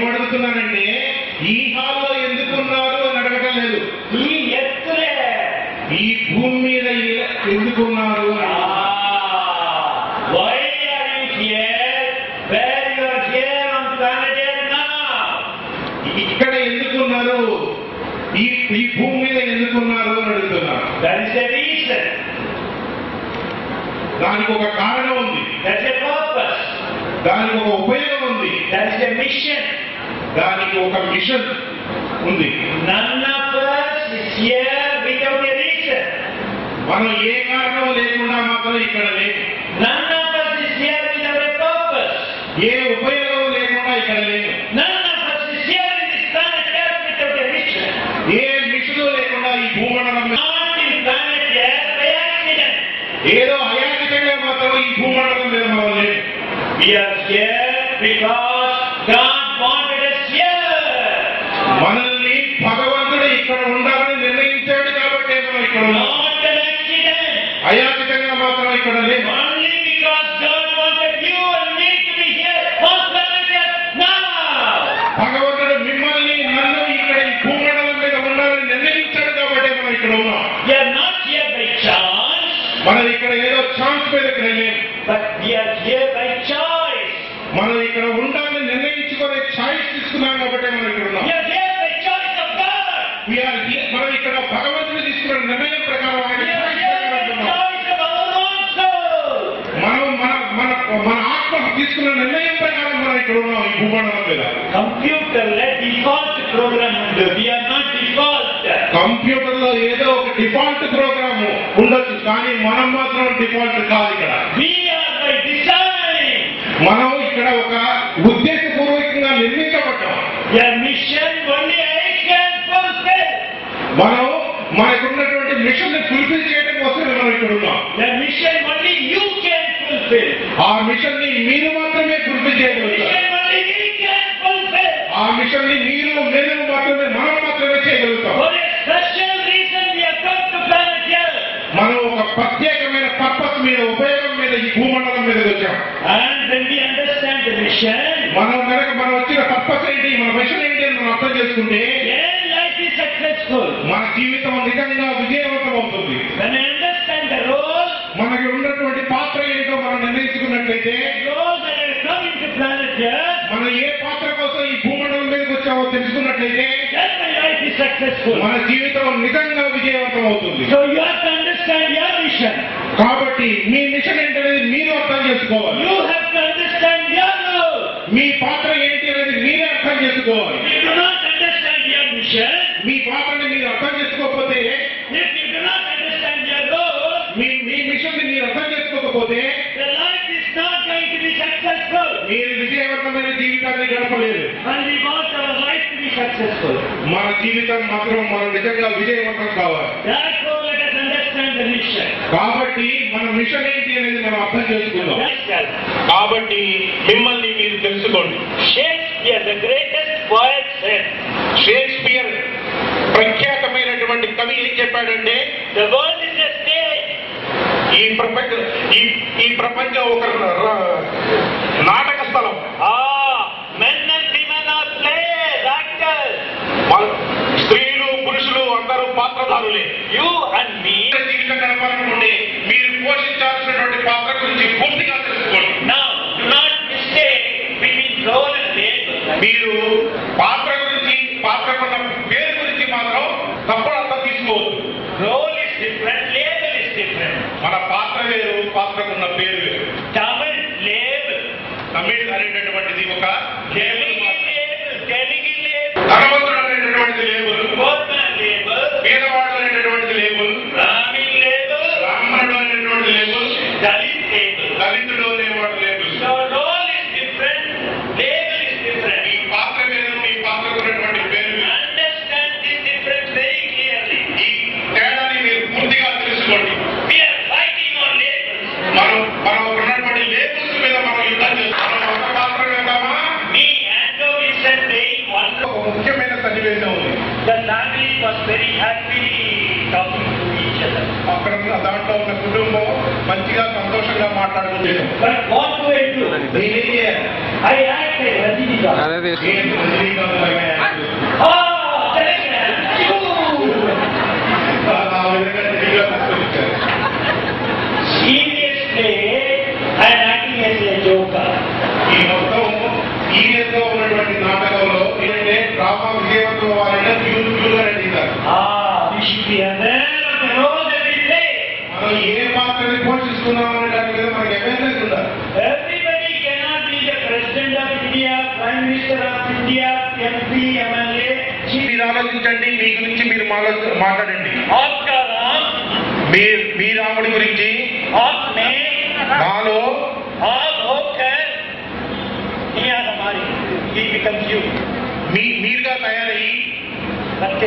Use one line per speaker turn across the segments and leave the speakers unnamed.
ఏమడుగుతున్నానంటే ఈ హాల్లో ఎందుకున్నారు అని అడగటం లేదు
ಈ ಎತ್ತರೆ
ఈ భూమి మీద ఇలా ఎందుకున్నారు అని అడుగుతున్నాను.
Why are you here where are you here on planet earth now
ఇక్కడ ఎందుకున్నారు ఈ ఈ భూమి మీద ఎందుకున్నారు అని అడుగుతున్నాను
దట్ ఇస్ ద రీజన్
దానికి ఒక కారణం ఉంది
దట్ ఇస్ ద పర్పస్
దానికి ఒక ఉపయోగం ఉంది
దట్ ఇస్ ద మిషన్
దానికి ఒక మిషన్ ఉంది
none of us is here without a reason
మనం ఏ కారణం లేకుండా మాత్రం ఇక్కడ లేము
none of us is here without a purpose
ఏ ఉపయోగం లేకుండా ఇక్కడ లేము
none of us is here in this planet earth without a mission
ఏ మిషన్ లేకుండా ఈ భూమండలం మీద
not in planet earth by accident
ఏదో అయాచితంగా మాత్రం ఈ భూమండలం మీద మనం లేము
we are here because God wanted us here
మనల్ని భగవంతుడు ఇక్కడ ఉండాలని నిర్ణయించాడు కాబట్టి మనం ఇక్కడ ఉన్నాం
not an accident
అయాచితంగా మాత్రం ఇక్కడ లేము
only because God wanted you and me to be here on planet earth now
భగవంతుడు మిమ్మల్ని నన్ను ఇక్కడ ఈ భూమండలం మీద ఉండాలని నిర్ణయించాడు కాబట్టి మనం ఇక్కడ ఉన్నాం
we are not here by chance
మనం ఇక్కడ ఏదో ఛాన్స్ మీద ఇక్కడ లేము
but we are here by choice
మనం ఇక్కడ ఉండాలని నిర్ణయించుకునే ఛాయిస్ తీసుకున్నాం కాబట్టి మనం ఇక్కడ ఉన్నాం
We are here by choice of God.
We are here- మనం ఇక్కడ భగవంతుడు తీసుకున్న నిర్ణయం ప్రకారం ఆయన
We are
choice
here
ప్రకారం
by
ఉన్నాం.
choice of our own soul.
మనం మన మన మన ఆత్మ తీసుకున్న నిర్ణయం ప్రకారం మనం ఇక్కడ ఉన్నాం ఈ భూమండలం మీద
Computer let default program ఉంది. We are not default.
Computer లో ఏదో ఒక డిఫాల్ట్ ప్రోగ్రామ్ ఉండొచ్చు కానీ మనం మాత్రం డిఫాల్ట్ కాదు ఇక్కడ
We are by design.
మనం ఇక్కడ ఒక ఉద్దేశపూర్వకంగా నిర్మించబడ్డాం
A mission only I can fulfill.
మనం మనకున్నటువంటి మిషన్ ని ఫుల్ఫిల్ చేయడం కోసమే మనం ఇక్కడ ఉన్నాం
A mission only you can fulfill.
ఆ మిషన్ ని మీరు మాత్రమే ఫుల్ఫిల్ చేయగలుగుతారు
Mission only we can fulfill.
ఆ మిషన్ ని మీరు నేను మాత్రమే మనం మాత్రమే చేయగలుగుతాం
For a special reason we have come to planet Earth.
మనం ఒక ప్రత్యేకమైన పర్పస్ మీద ఉపయోగం మీద ఈ భూమండలం మీద వచ్చాం
And when we understand the mission,
మనం కనుక మనం వచ్చిన పర్పస్ ఏంటి మన మిషన్ ఏంటి అని మనం అర్థం చేసుకుంటే
then life is successful.
మన జీవితం నిజంగా విజయవంతం అవుతుంది
When I understand the role,
మనకి ఉన్నటువంటి పాత్ర ఏంటో మనం నిర్ణయించుకున్నట్లయితే
role that I come into planet Earth,
మనం ఏ పాత్ర కోసం ఈ భూమండలం మీదకి వచ్చామో తెలుసుకున్నట్లయితే
then my life is successful.
మన జీవితం నిజంగా విజయవంతం అవుతుంది
So you have to understand your mission.
కాబట్టి మీ మిషన్ ఏంటనేది మీరు అర్థం చేసుకోవాలి
You have to understand your role.
మీ పాత్ర ఏంటి అనేది మీరే అర్థం చేసుకోవాలి
If you do not understand your mission,
మీ పాత్రని మీరు అర్థం చేసుకోకపోతే
if you do not understand your role,
మీ మీ మిషన్ ని మీరు అర్థం చేసుకోకపోతే
the life is not going to be successful.
మీరు విజయవంతమైన జీవితాన్ని గడపలేరు
And we want our life to be successful.
మన జీవితం మాత్రం మనం నిజంగా విజయవంతం కావాలి
Therefore, let us understand the mission.
కాబట్టి మన మిషన్ ఏంటి అనేది మనం అర్థం చేసుకుందాం
Yes,
కాబట్టి మిమ్మల్ని మీరు తెలుసుకోండి
Shakespeare, the greatest poet, said,
Shakespeare ప్రఖ్యాతమైనటువంటి కవి ఏం చెప్పాడంటే
The world is a stage.
ఈ ప్రపంచ ఈ ఈ ప్రపంచం ఒక ర- నాటక స్థలం
Ah, men and women are players, actors.
వాళ్ళ స్త్రీలు పురుషులు అందరూ పాత్రధారులే
You and me.
జీవితం గడపాలనుకుంటే మీరు పోషించాల్సినటువంటి పాత్ర గురించి పూర్తిగా తెలుసుకోండి
Now, do not mistake between role and label.
మీరు పాత్ర గురించి పాత్రకున్న పేరు గురించి మాత్రం తప్పుడు అర్థం తీసుకోవద్దు
Role is different, label is different.
మన పాత్ర వేరు పాత్రకున్న పేరు వేరు
Tamil label.
తమిళ్ అనేటటువంటిది ఒక
Telugu label. Telugu label.
ధనవంతుడు అనేటటువంటిది లేబుల్
Boatman label.
పేదవాడు అనేటటువంటిది లేబుల్
Brahmin label.
బ్రాహ్మణుడు అనేటువంటి లేబుల్
Dalit label.
దళితుడు అనేవాడు label
So role is different, label is different.
మీ పాత్ర వేరు మీ పాత్రకున్నటువంటి పేరు వేరు
Understand this difference very clearly.
ఈ తేడాని మీరు పూర్తిగా తెలుసుకోండి
We are fighting on labels.
మనం మనం ఉన్నటువంటి లేబుల్స్ మీద మనం యుద్ధం చేస్తాం మనం ఒక పాత్ర వెళ్తామా
Me and is a very wonderful.
ఒక ముఖ్యమైన సన్నివేశం ఉంది
The family was very happy talking to each other.
అక్కడ ఉన్న దాంట్లో ఉన్న కుటుంబం మంచిగా సంతోషంగా మాట్లాడుకుంటాం
But what do I do?
నేనేం చేయాలి
I act like Rajinikanth.
అదే తీసుకో
నేను రజనీకాంత్ లాగా
Oh, correct.
ఆ విధంగా తెలివిగా తీసుకొచ్చారు
Seriously, I am acting as a joker.
ఈ మొత్తం సీరియస్ గా ఉన్నటువంటి నాటకంలో ఏంటంటే డ్రామా విజయవంతం అవ్వాలంటే క్యూలు క్యూలుగా నటిస్తారు
Ah, we should be aware of the role that we play.
మనం ఏ పాత్రని పోషిస్తున్నాం అనే దాని మీద మనకి అవేర్నెస్ ఉండాలి
Everybody cannot be the President of India, Prime Minister of India, MP, MLA, Chief
మీరు ఆలోచించండి మీ గురించి మీరు మాలో- మాట్లాడండి
आपका राम,
మీ మీ రాముడి గురించి
आप में,
నాలో
आप होकर दुनिया हमारी, he becomes you.
మీ మీరుగా తయారయ్యి
सत्य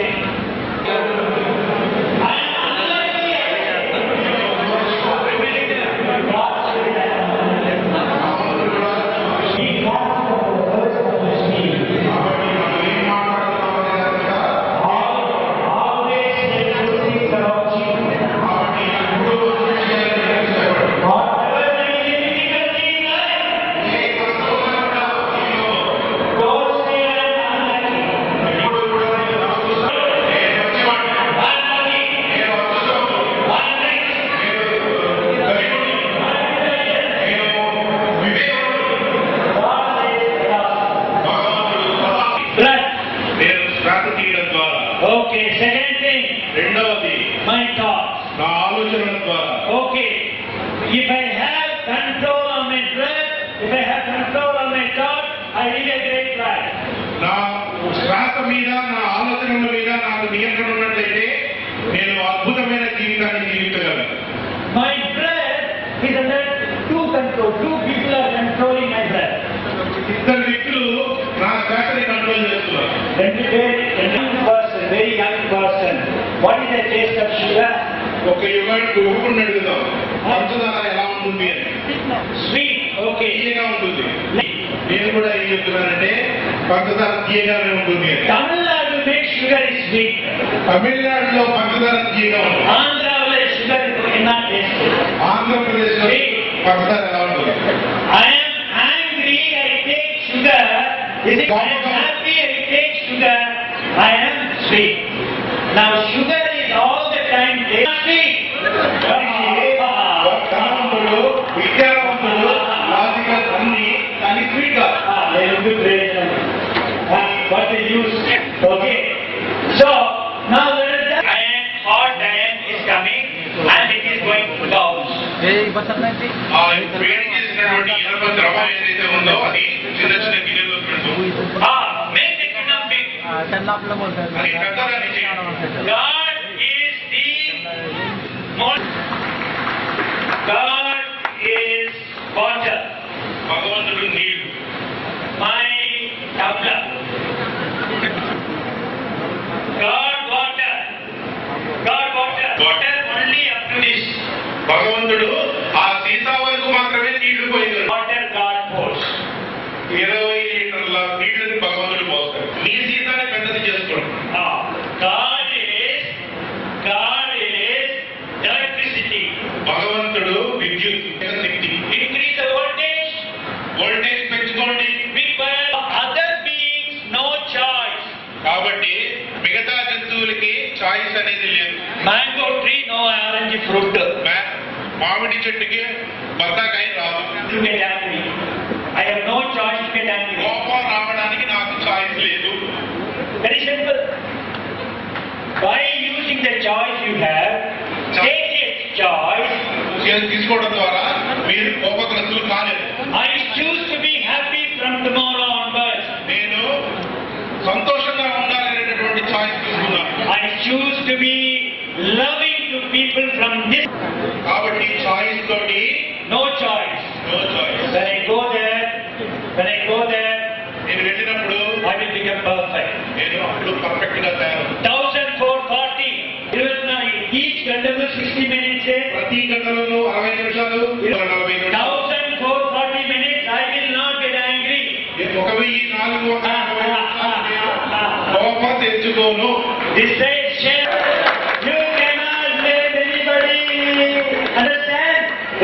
Blood.
నేను శ్వాస తీయడం ద్వారా
Okay, second thing,
రెండవది
my thoughts.
నా ఆలోచనల ద్వారా
Okay, if I have control on my breath, if I have control on my thought, I live a great life.
నా శ్వాస మీద నా ఆలోచనల మీద నాకు నియంత్రణ ఉన్నట్లయితే నేను అద్భుతమైన జీవితాన్ని జీవించగలను
My breath is under two control. Two people are controlling my breath.
ఇద్దరు వ్యక్తులు నా శ్వాసని కంట్రోల్ చేస్తున్నారు
When we very young person, very young person, what is the taste of sugar?
ఒక యుగానికి యువకుడిని అడుగుదాం పంచదార ఎలా ఉంటుంది అని
Sweet. Okay.
తీయగా ఉంటుంది నేను కూడా ఏం చెప్తున్నానంటే పంచదార తీయగానే ఉంటుంది అని
Tamil Nadu makes sugar is sweet.
తమిళనాడులో పంచదార తీయగా ఉంటుంది
Andhra will sugar is not tasty.
Andhra Pradesh లో పంచదార ఎలా ఉంటుంది
I am angry, I take sugar. Is it I am happy, I take sugar. I am sweet. Now sugar is all the time tasty.
ధనవంతుడు విద్యావంతుడు లాజికల్ అన్ని కానీ sweet కాదు
Ah, they will be praised. Ah, What they use. Okay. So now there is the iron, hot iron is coming and it is going down.
ఏ bus అన్నది
ఆ వేడి చేసినటువంటి ఇనుప ద్రవం ఏదైతే ఉందో అది చిన్న చిన్న గిన్నెలో పెడుతుంది
Ah, make the kingdom big.
Ten of లో
అది పెద్దదాన్ని చేయండి
God is the most. God is water.
భగవంతుడు నీళ్లు
My tabla. God water. God water. Water only up to this.
భగవంతుడు ఆ సీసా వరకు మాత్రమే నీళ్లు పోయగలరు
Water God pours.
ఇరవై లీటర్ల నీళ్లను భగవంతుడు పోస్తాడు మీ సీసానే పెద్దది చేసుకోండి
Ah, God is God is electricity.
భగవంతుడు విద్యుత్ శక్తి
Increase the voltage.
వోల్టేజ్ పెంచుకోండి
Because other beings no choice.
కాబట్టి మిగతా జంతువులకి చాయిస్ అనేది లేదు
Mango tree no orange fruit.
మా- మామిడి చెట్టుకి బత్తాకాయ రాదు
To get angry. I have no choice to get angry.
కోపం రావడానికి నాకు చాయిస్ లేదు
Very simple. By using the choice you have, take a choice.
చే- తీసుకోవడం ద్వారా మీరు కోపగ్రస్తులు కాలేదు
I choose to be happy from tomorrow onwards.
నేను సంతోషంగా ఉండాలనేటటువంటి చాయిస్ తీసుకున్నాను
I choose to be loving to people from this.
కాబట్టి చాయిస్ తోటి
No choice.
No choice
When I go there, when I go there,
నేను వెళ్ళినప్పుడు
I will become perfect.
నేను అప్పుడు పర్ఫెక్ట్ గా తయారు
Thousand four forty. Each gandalus sixty minutes. eh?
ప్రతి గంటలోనూ అరవై నిమిషాలు నలభై నిమిషాలు
Thousand four forty minutes. I will not get angry.
ఒక వెయ్యి నాలుగు వందల అరవై నిమిషాలు నేను కోపం తెచ్చుకోను
This says share. You cannot blame anybody. Understand?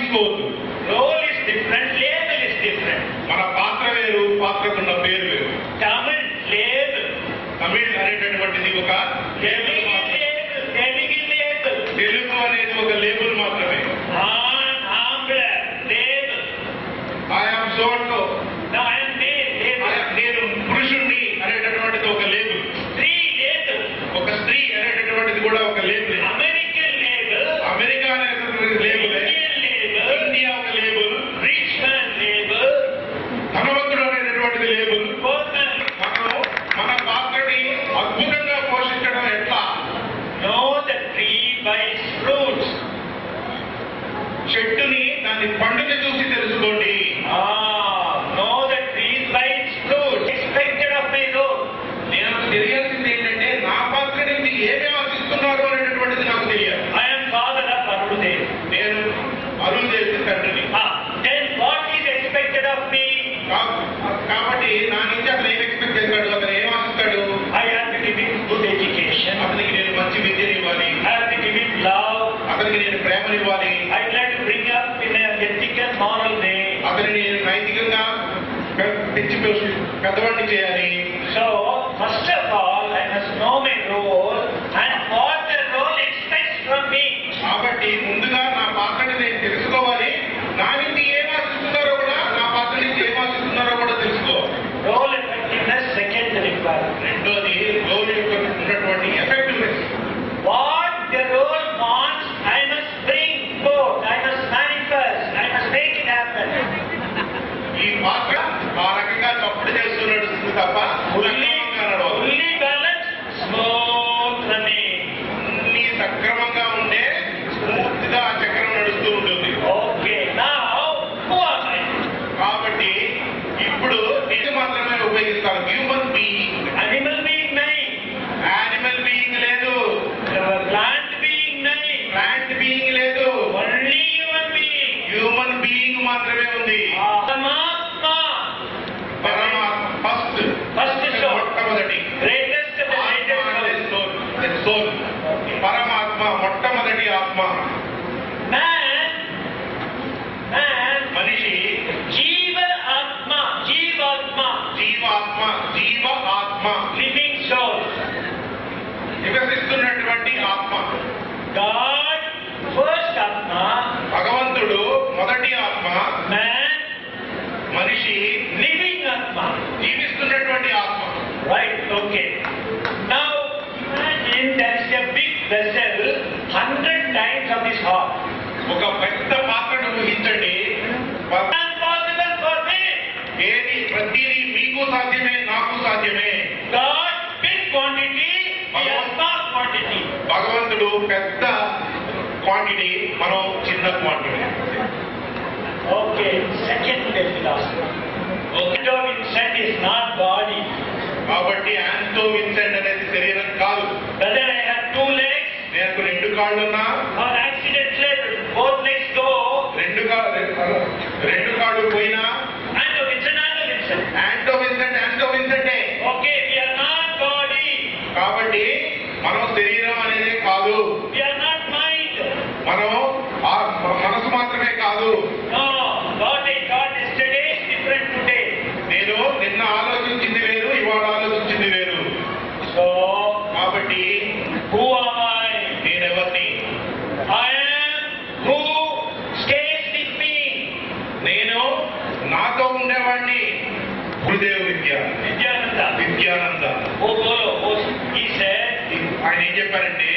తీసుకోవద్దు
Role is different, label is different.
మన పాత్ర వేరు పాత్రకున్న పేరు వేరు
Tamil label.
తమిళ్ అనేటటువంటిది ఒక లేబుల్
Telugu
మాత్రమే
label. Telugu label.
తెలుగు అనేది ఒక లేబుల్ మాత్రమే
An Ambra label.
I am soul
Now I am male label.
నేను పురుషుణ్ణి అనేటటువంటిది ఒక లేబుల్
Three label.
ఒక స్త్రీ అనేటటువంటిది కూడా ఒక లేబుల్
American label.
అమెరికా అనేటటువంటి లేబులే
Indian label.
ఇండియా ఒక లేబుల్
Rich man label.
ధనవంతుడు అనేటటువంటిది లేబుల్
Poor man.
మనం మన పాత్రని అద్భుతంగా పోషించడం ఎట్లా
Know the tree by its fruits.
చెట్టుని దాని పండుని చూసి తెలుసుకోండి
Ah, know the trees by its fruits. Expected of my role.
నేను తెలియాల్సింది ఏంటంటే నా పాత్ర నుంచి ఏమేమి ఆశిస్తున్నారు అనేటటువంటిది నాకు తెలియాలి
I am father of Arudev.
నేను అరుణ్ చేసిన తండ్రిని
Ah, then what is expected of me?
కా- కాబట్టి నా నుంచి అతను ఏం ఎక్స్పెక్ట్ చేస్తాడు అతను ఏం ఆశిస్తాడు
I have to give him good education.
అతనికి నేను మంచి విద్యని ఇవ్వాలి
I have to give him love.
అతనికి నేను ప్రేమనివ్వాలి
I would like to bring up in a ethical, moral way.
అతనిని నేను నైతికంగా పె- పెంచి పె- పెద్దవాడిని చేయాలి
So, first of all, I must know my role and what the role expects from me.
కాబట్టి ముందుగా నా పాత్రని నేను తెలుసుకోవాలి నా నుంచి ఏం ఆశిస్తున్నారో కూడా నా పాత్ర నుంచి ఏం ఆశిస్తున్నారో కూడా తెలుసుకోవాలి
Role effectiveness, second requirement.
రెండోది రోల్ యొక్క ఉన్నటువంటి effectiveness
What the role wants, I must bring forth, I must manifest, I must make it happen.
ఈ పాత్ర ఆ రకంగా తప్పుడు చేస్తూ నడుస్తుంది తప్ప
Fully,
సక్రమంగా నడవదు.
fully balanced, smooth running.
అన్ని సక్రమంగా ఉండే పూర్తిగా ఆ చక్రం నడుస్తూ ఉంటుంది
Okay, now, who am I?
కాబట్టి ఇప్పుడు ఇది మాత్రమే ఉపయోగిస్తాను human being
Animal being nine,
animal being లేదు
plant being nine,
plant being లేదు
only human being.
Human being మాత్రమే ఉంది
Paramatma,
Paramatma first
First soul.
మొట్టమొదటి
greatest of the greatest soul.
Soul Paramatma మొట్టమొదటి ఆత్మ
Man, man,
మనిషి
Jiva Atma, Jivatma,
జీవాత్మ జీవ ఆత్మ
living soul.
వికసిస్తున్నటువంటి ఆత్మ
God, first Atma,
భగవంతుడు మొదటి ఆత్మ
man,
మనిషి
living Atma.
జీవిస్తున్నటువంటి ఆత్మ
Right, okay. Now, imagine there is a big vessel, hundred times of this heart.
ఒక పెద్ద పాత్రను ఊహించండి ప-
Impossible for me.
ఏది ప్రతిదీ మీకు సాధ్యమే నాకు సాధ్యమే
God, big quantity, we are small quantity.
భగవంతుడు పెద్ద క్వాంటిటీ మనం చిన్న quantity
Okay, second philosophy. Okay. So Vincent is not body.
కాబట్టి యాంతో విన్సెంట్ అనేది శరీరం కాదు
Whether I have two legs
నేను రెండు కాళ్ళున్నా
or accidentally both legs go,
రెండు కా రెండు కాళ్ళు పోయినా
and the Vincent and the Vincent.
Anto Vincent యాంటో విన్సెంటే
Okay, we are not body.
కాబట్టి మనం శరీరం అనేది కాదు
We are not mind.
మనం ఆ మనసు మాత్రమే కాదు
No, what I thought yesterday is different today.
నేను నిన్న ఆలోచించింది వేరు ఇవాళ ఆలోచించింది వేరు
So,
కాబట్టి
who am I?
నేనెవరిని
I am who stays with me.
నేను నాతో ఉండేవాడిని గురుదేవ్ విద్య
Nityananda.
Vidyananda
Oh, Bolo, oh, he said,
ఆయన ఏం చెప్పారంటే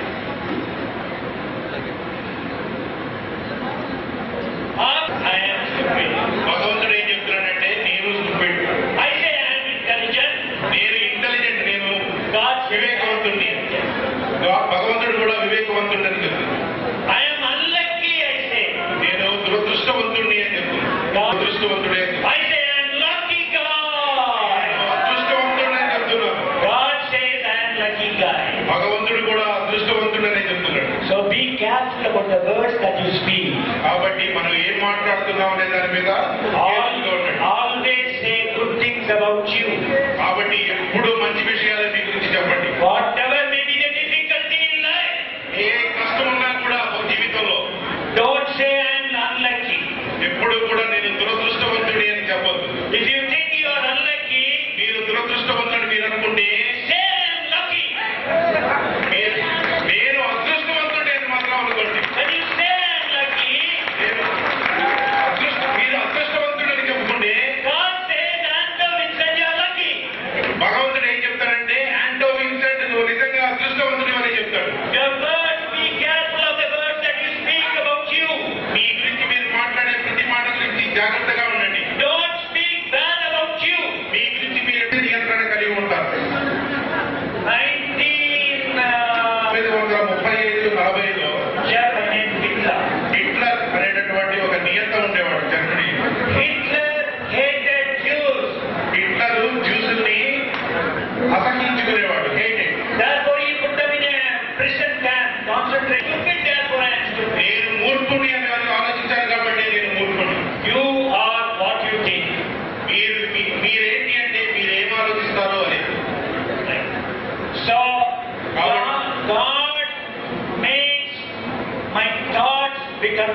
I am stupid.
భగవంతుడు ఏం చెప్తున్నాడంటే నేను stupid.
I say I am intelligent.
నేను ఇంటెలిజెంట్ నేను
God says I am
వివేకవంతుడిని
intelligent.
భగవంతుడు కూడా వివేకవంతుడని చెప్తున్నాడు
I am unlucky, I say.
నేను దురదృష్టవంతుడిని అని చెప్తున్నాను దురదృష్టవంతుడే
I say I am lucky God.
అదృష్టవంతుడని చెప్తున్నాను
God says I am lucky guy.
భగవంతుడు కూడా అదృష్టవంతుడనే చెప్తున్నాడు
So be careful about the words that you speak.
కాబట్టి మనం ఏం మాట్లాడుతున్నాం అనే దాని మీద కేర్ఫుల్గా ఉండండి.
Always say good things about you.
కాబట్టి ఎప్పుడు మంచి విషయాలు మీ గురించి చెప్పండి
Whatever may be the difficulty in life,
ఏ కష్టం ఉన్నా కూడా జీవితంలో
don't say I am unlucky.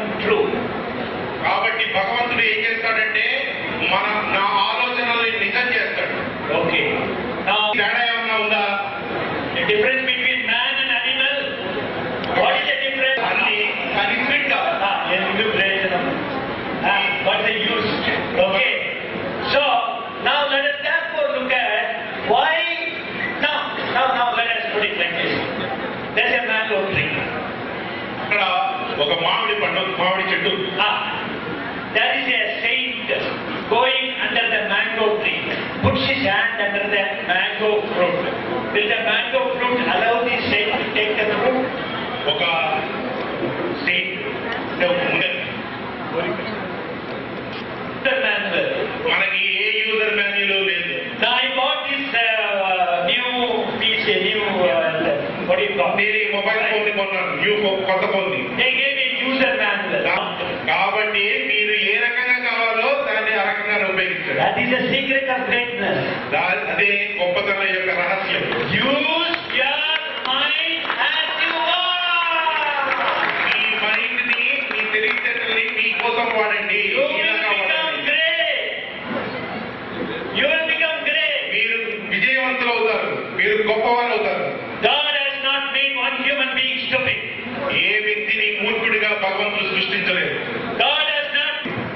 true.
కాబట్టి భగవంతుడు ఏం చేస్తాడంటే మన నా ఆలోచనల్ని నిజం చేస్తాడు
Okay. Now,
తేడా ఏమన్నా ఉందా
the difference between man and animal. What is the difference?
అన్ని కలిసి
Ah, yes, good ప్రయోజనం. Ah, what's the use? Okay. So, now let us therefore look at why. Now, now, now let us put it like this. There's a mango tree.
అక్కడ ఒక మామిడి పండు మామిడి చెట్టు
Ah, there is a saint going under the mango tree, puts his hand under the mango fruit. Will the mango fruit allow the saint to take the fruit?
ఒక seat అంటే ఒక మునగ.
The manual.
మనకి ఏ user manual లేదు
Now I bought this uh, new piece, a new, uh, what do you call
నేను ఈ mobile phone ని కొన్నాను న్యూ ఫో- కొత్త ఫోన్ ని
They gave me user manual.
కాబట్టి మీరు ఏ రకంగా కావాలో దాన్ని ఆ రకంగా ఉపయోగించారు
That is the secret of greatness.
దా- అదే గొప్పతనం యొక్క రహస్యం
Use your mind as you are.
ఈ మైండ్ ని మీ తెలివితేటల్ని మీకోసం వాడండి
You will
మీలాగా
become
వాడండి.
great. You will become great.
మీరు విజయవంతులు అవుతారు మీరు గొప్పవారు అవుతారు
God has not made one human being stupid.
ఏ వ్యక్తిని మూర్ఖుడిగా భగవంతుడు సృష్టించలేదు
God has not.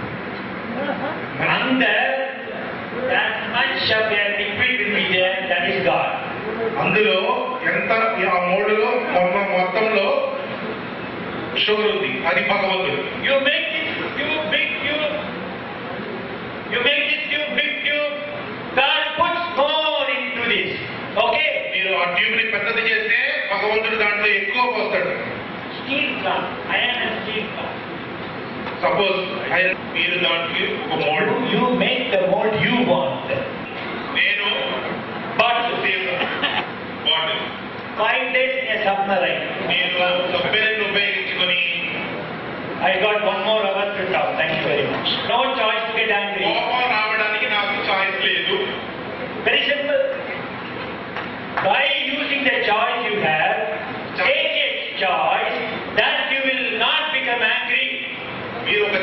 Under that much of a liquid will be there, that is God.
అందులో ఎంత ఆ మోడులో మొన్న మొత్తంలో షుగర్ ఉంది అది భగవంతుడు
You make this tube big tube. You make this tube big tube. God puts more into this. Okay?
మీరు ఆ ట్యూబ్ ని పెద్దది చేస్తే భగవంతుడు దాంట్లో ఎక్కువ పోస్తాడు
Steel plant. Iron and steel plant.
Suppose మీరు దానికి ఒక mould
You make the mold you want.
నేను
But
bottle
five days in a submarine.
నేను సబ్బెలను ఉపయోగించుకొని
I got one more hour to talk. Thank you very much. No choice to get angry.
కోపం రావడానికి నాకు choice లేదు
Very simple. By using the choice you have, take a choice that you will not become angry.
మీరు ఒక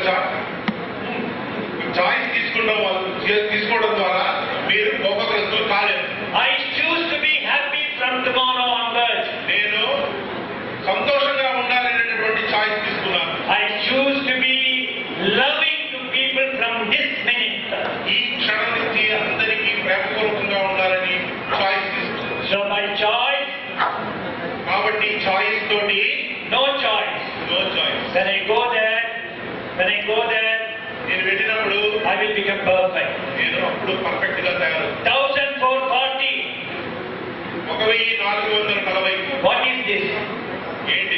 choice తీసుకోవడం వల్ల తీసుకోవడం ద్వారా మీరు కోపగ్రస్తులు కాలేదు
I choose to be happy from tomorrow onwards.
నేను సంతోషంగా ఉండాలనేటటువంటి చాయిస్ తీసుకున్నాను
I choose to be loving to people from this minute.
ఈ క్షణం నుంచి అందరికీ ప్రేమపూర్వకంగా ఉండాలని చాయిస్ తీసుకున్నాను
So by choice,
కాబట్టి చాయిస్ తోటి
no choice.
No choice
When I go there, when I go there,
నేను వెళ్ళినప్పుడు
I will become perfect.
నేను అప్పుడు పర్ఫెక్ట్ గా తయారు
Thousand four forty.
ఒక వెయ్యి నాలుగు వందల నలభై
What is this?
ఏంటి